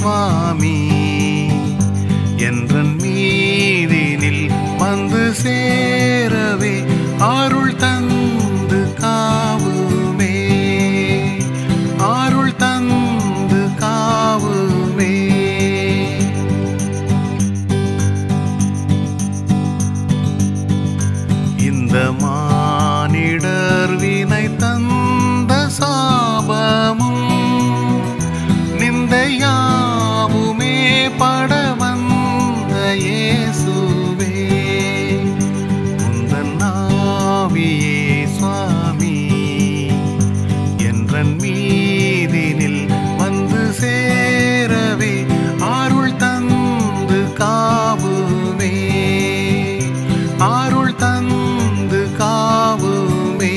சுவாமி என்றன் மீதினில் வந்து சேரவே அருள் தந்து காவுமே அருள் தந்து காவுமே இந்த மானிடர் வினை தந்த சாபமும் நிந்தையாவுமே பட வந்த இயேசுவே உந்தன் ஆவியே சுவாமி என்றன் மீதினில் வந்து சேரவே அருள் தந்து காவுமே அருள் தந்து காவுமே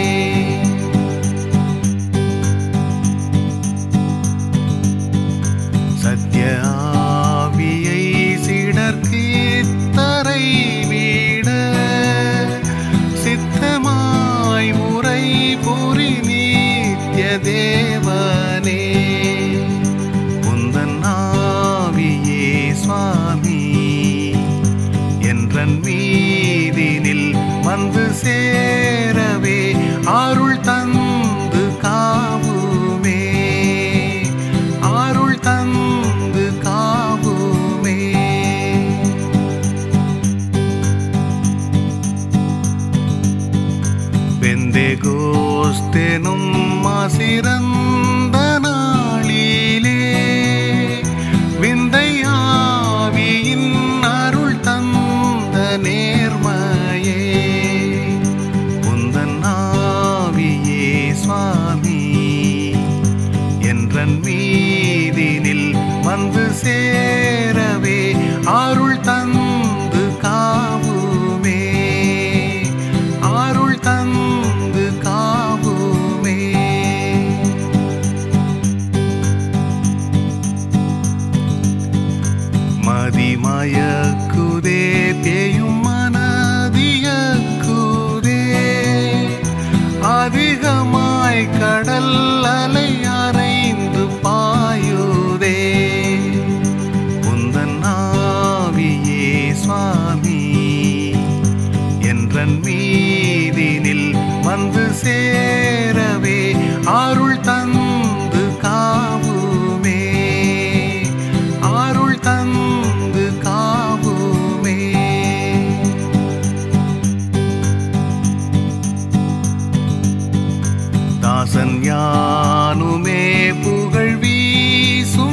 சத்ய ஆவியை சிடர்க்கீத்தரை வீட சித்தமாய் உரை புரி நித்ய தேவனே உந்தன் ஆவியே சுவாமி என்றன் மீதினில் வந்து சேரவே அருள் தந்து காவுமே அருள் தந்து காவுமே வெந்தே கோஸ்தெனும் மாசிறந்த நாளிலே விந்தையாவியின் அருள் தந்த நேர்மையே உந்தன் ஆவியே சுவாமி என்றன் மீதினில் வந்து சேரவே அருள் தந்து காவுமே அருள் தந்து காவுமே மதிமயக்குதே பேயும் மனதியக்குதே அதிகமாய் கடல் அலை அறைந்து பாயுதே உந்தன் ஆவியே சுவாமி என்றன் மீதினில் வந்து சேரவே அருள் தந்து காவுமே அருள் தந்து காவுமே தாசன் யானுமே புகழ் வீசும்